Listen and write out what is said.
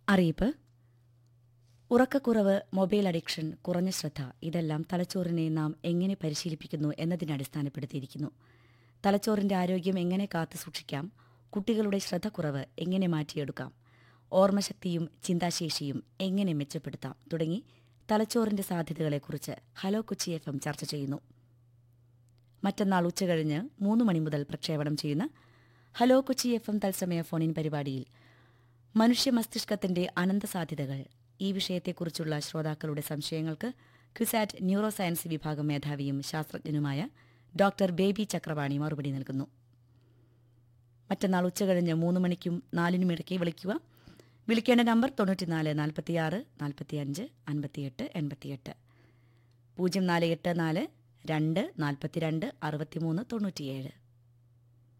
അറിയിപ്പ് ഉറക്കക്കുറവ് mobile addiction കുറഞ്ഞ ശ്രദ്ധ ഇതെല്ലാം തലച്ചോറിനെ നാം എങ്ങനെ പരിശീലിപ്പിക്കുന്നു എന്നതിനെ അടിസ്ഥാനപ്പെടുത്തിയിരിക്കുന്നു തലച്ചോറിന്റെ ആരോഗ്യം എങ്ങനെ കാത്തു സൂക്ഷിക്കാം കുട്ടികളുടെ ശ്രദ്ധക്കുറവ് എങ്ങനെ മാറ്റിയെടുക്കാം ഓർമ്മശക്തിയും ചിന്താശേഷിയും എങ്ങനെ മെച്ചപ്പെടുത്താം തുടങ്ങി തലച്ചോറിന്റെ സാധ്യതകളെക്കുറിച്ച് ഹലോ കൊച്ചി എഫ് എം ചർച്ച ചെയ്യുന്നു മറ്റന്നാൾ ഉച്ചകഴിഞ്ഞ് മൂന്ന് മണി മുതൽ പ്രക്ഷേപണം ചെയ്യുന്ന ഹലോ കൊച്ചി എഫ് എം തത്സമയ ഫോണിൻ പരിപാടിയിൽ മനുഷ്യ മസ്തിഷ്കത്തിന്റെ അനന്ത സാധ്യതകൾ ഈ വിഷയത്തെക്കുറിച്ചുള്ള ശ്രോതാക്കളുടെ സംശയങ്ങൾക്ക് ക്വിസാറ്റ് ന്യൂറോ സയൻസ് വിഭാഗം മേധാവിയും ശാസ്ത്രജ്ഞനുമായ ഡോക്ടർ ബേബി ചക്രവാണി മറുപടി നൽകുന്നു മറ്റന്നാൾ ഉച്ചകഴിഞ്ഞ് മൂന്ന് മണിക്കും നാലിനും ഇടയ്ക്ക് വിളിക്കുക വിളിക്കേണ്ട നമ്പർ തൊണ്ണൂറ്റിനാല് നാൽപ്പത്തിയാറ് നാൽപ്പത്തിയഞ്ച് അൻപത്തിയെട്ട് എൺപത്തിയെട്ട് പൂജ്യം നാല് എട്ട് നാല് രണ്ട് നാൽപ്പത്തിരണ്ട് അറുപത്തിമൂന്ന് തൊണ്ണൂറ്റിയേഴ്